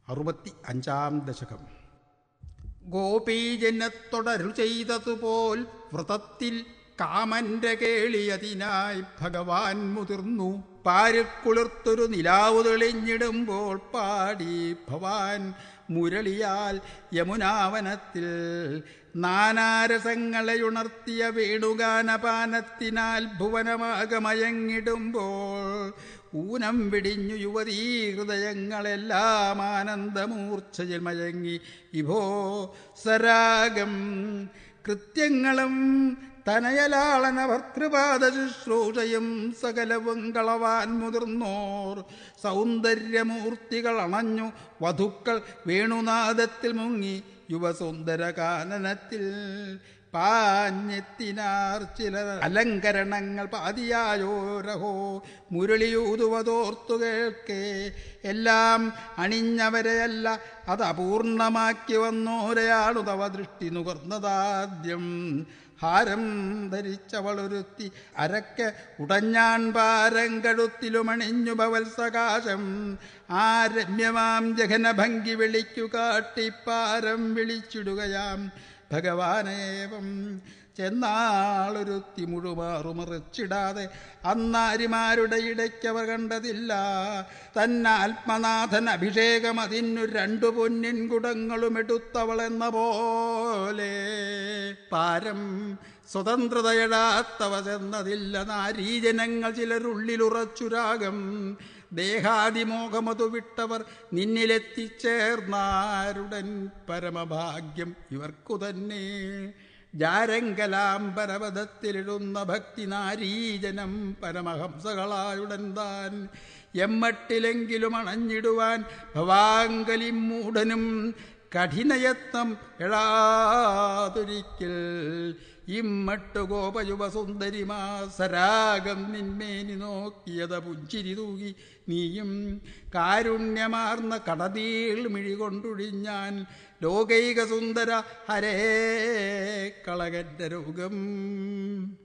അറുപത്തി അഞ്ചാം ദശകം ഗോപീജനത്തൊടരു ചെയ്തതുപോൽ വ്രതത്തിൽ കാമന്റെ കേളിയതിനായി ഭഗവാൻ മുതിർന്നു പാരിൽ കുളിർത്തൊരു നിലാവു തെളിഞ്ഞിടുമ്പോൾ പാടി ഭവാൻ മുരളിയാൽ യമുനാവനത്തിൽ നാനാരസങ്ങളെ ഉണർത്തിയ വേണുഗാനപാനത്തിനാൽ ഭുവനമാകമയങ്ങിടുമ്പോൾ ഊനം പിടിഞ്ഞു യുവതീ ഹൃദയങ്ങളെല്ലാം ആനന്ദമൂർച്ഛയിൽ മയങ്ങി വിഭോ സരാഗം കൃത്യങ്ങളും തനയലാളന ഭർത്തൃപാദ ശുശ്രൂഷയും സകലവും കളവാൻ മുതിർന്നോർ സൗന്ദര്യമൂർത്തികൾ അണഞ്ഞു വധുക്കൾ വേണുനാദത്തിൽ മുങ്ങി യുവസുന്ദര കാനനത്തിൽ പാഞ്ഞെത്തിനാർ ചിലർ അലങ്കരണങ്ങൾ പാതിയായോരഹോ മുരളിയൂതുവതോർത്തു കേൾക്കേ എല്ലാം അണിഞ്ഞവരെയല്ല അത് അപൂർണമാക്കി വന്നോരെയാണു തവ ദൃഷ്ടി നുകർന്നതാദ്യം ഹാരം ധരിച്ചവളൊരുത്തി അരക്ക് ഉടഞ്ഞാൻ പാരം കഴുത്തിലുമണിഞ്ഞു ഭവത്സകാശം ആ രമ്യമാം ജഘനഭംഗി വിളിക്കു കാട്ടിപ്പാരം വിളിച്ചിടുകയാം ഭഗവാനേവം ചെന്നാളൊരുത്തി മുഴുമാറുമറിച്ചിടാതെ അന്നാരിമാരുടെ ഇടയ്ക്കവർ കണ്ടതില്ല തന്നാത്മനാഥൻ അഭിഷേകം അതിനു രണ്ടു പൊന്നിൻ കുടങ്ങളും എടുത്തവളെന്ന പോലെ പാരം സ്വതന്ത്രതയെടാത്തവ ചെന്നതില്ല നാരീജനങ്ങൾ ചിലരുള്ളിലുറച്ചുരാഗം ദേഹാദിമോഹമതു വിട്ടവർ നിന്നിലെത്തിച്ചേർന്നാരുടൻ പരമഭാഗ്യം ഇവർക്കു തന്നെ ജാരങ്കലാംബരപദത്തിലിടുന്ന ഭക്തി നാരീജനം പരമഹംസകളായുടൻ താൻ എമ്മട്ടിലെങ്കിലും അണഞ്ഞിടുവാൻ ഭവാങ്കലി മൂടനും കഠിനയത്നം എഴാതൊരിക്കൽ ഇമ്മട്ടു ഗോപയുവസുന്ദരിമാ സരാഗം നിന്മേനി നോക്കിയത പുഞ്ചിരി തൂകി നീയും കാരുണ്യമാർന്ന കടതീൾ മിഴി കൊണ്ടൊഴിഞ്ഞാൻ ലോകൈക സുന്ദര ഹരേ കളകന്റെ രോഗം